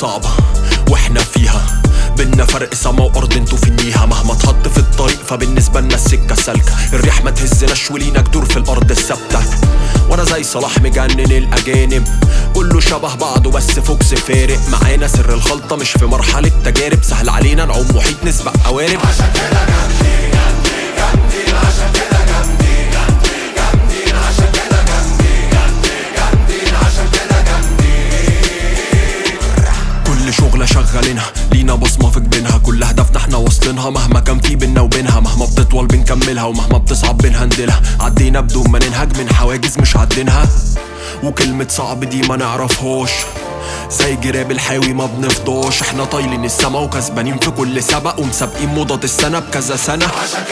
صعبة واحنا فيها بينا فرق سما وارض انتوا في النيها مهما اتحط في الطريق فبالنسبة لنا السكة سالكة الريح ما تهزناش ولينا جدور في الارض الثابتة وانا زي صلاح مجنن الاجانب كله شبه بعضه بس فوكس فارق معانا سر الخلطة مش في مرحلة تجارب سهل علينا نعوم محيط نسبق قوارب كل شغلة شغالينها لينا بصمة في جبينها كل هدفنا احنا واصلينها مهما كان في بينا وبينها مهما بتطول بنكملها ومهما بتصعب بنهندلها عدينا بدون ما ننهج من حواجز مش عدينها وكلمة صعب دي ما نعرفهاش زي جراب الحاوي ما بنفضاش احنا طايلين السما وكسبانين في كل سبق ومسابقين موضة السنة بكذا سنة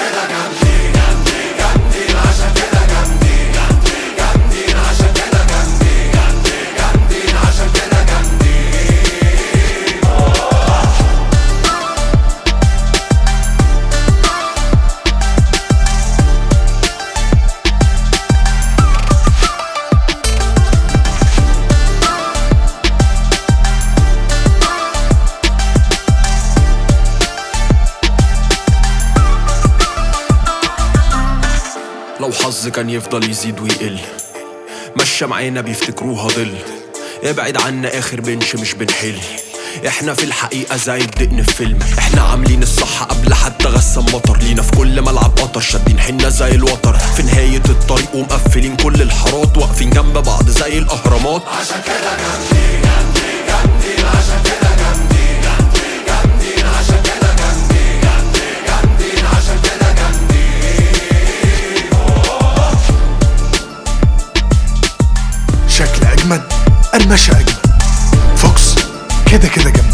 لو حظ كان يفضل يزيد ويقل مشى معانا بيفتكروها ظل ابعد عنا اخر بنش مش بنحل احنا في الحقيقة زي الدقن في فيلم احنا عاملين الصح قبل حتى غسان مطر لينا في كل ملعب قطر شادين حنا زي الوتر في نهاية الطريق ومقفلين كل الحارات واقفين جنب بعض زي الاهرامات عشان كده جامدين جامدين جامدين عشان كده جامدين جامدين جامدين عشان كده جامدين جامدين جامدين عشان كده جامدين شكل أجمد المشى أجمد فوكس كده كده جامدين